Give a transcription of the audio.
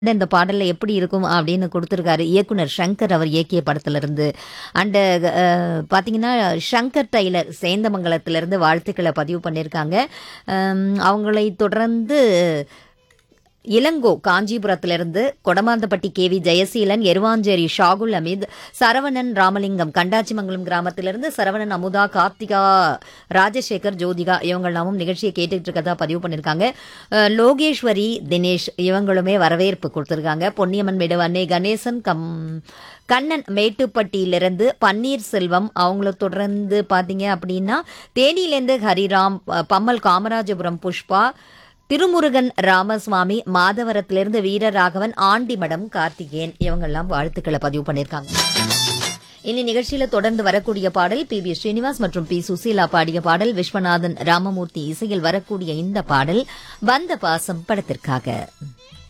இந்த பாடல்ல எப்படி இருக்கும் அப்படின்னு கொடுத்துருக்காரு இயக்குனர் சங்கர் அவர் இயக்கிய படத்துல இருந்து அண்ட் பார்த்தீங்கன்னா சங்கர் டைலர் சேந்தமங்கலத்திலிருந்து வாழ்த்துக்களை பதிவு பண்ணியிருக்காங்க அம், அவங்களை தொடர்ந்து இளங்கோ காஞ்சிபுரத்திலிருந்து கொடமாந்தப்பட்டி கேவி ஜெயசீலன் எருவாஞ்சேரி ஷாகுல் அமீத் சரவணன் ராமலிங்கம் கண்டாச்சிமங்கலம் கிராமத்திலிருந்து சரவணன் அமுதா கார்த்திகா ராஜசேகர் ஜோதிகா இவங்கெல்லாமும் நிகழ்ச்சியை கேட்டுட்டு இருக்கதா பதிவு பண்ணியிருக்காங்க அஹ், லோகேஸ்வரி தினேஷ் இவங்களுமே வரவேற்பு கொடுத்துருக்காங்க பொன்னியம்மன் மேடுவண்ணே கணேசன் கம் கண்ணன் மேட்டுப்பட்டியிலிருந்து பன்னீர்செல்வம் அவங்கள தொடர்ந்து பார்த்தீங்க அப்படின்னா தேனியிலேருந்து ஹரிராம் ப- பம்மல் காமராஜபுரம் புஷ்பா திருமுருகன் ராமசுவாமி மாதவரத்திலிருந்து வீரராகவன் ஆண்டிமடம் கார்த்திகேயன் இவங்கெல்லாம் வாழ்த்துக்களை பதிவு பண்ணியிருக்காங்க இனி நிகழ்ச்சியில தொடர்ந்து வரக்கூடிய பாடல் பி பி ஸ்ரீனிவாஸ் மற்றும் பி சுசீலா பாடிய பாடல் விஸ்வநாதன் ராமமூர்த்தி இசையில் வரக்கூடிய இந்த பாடல் வந்த பாசம் படத்திற்காக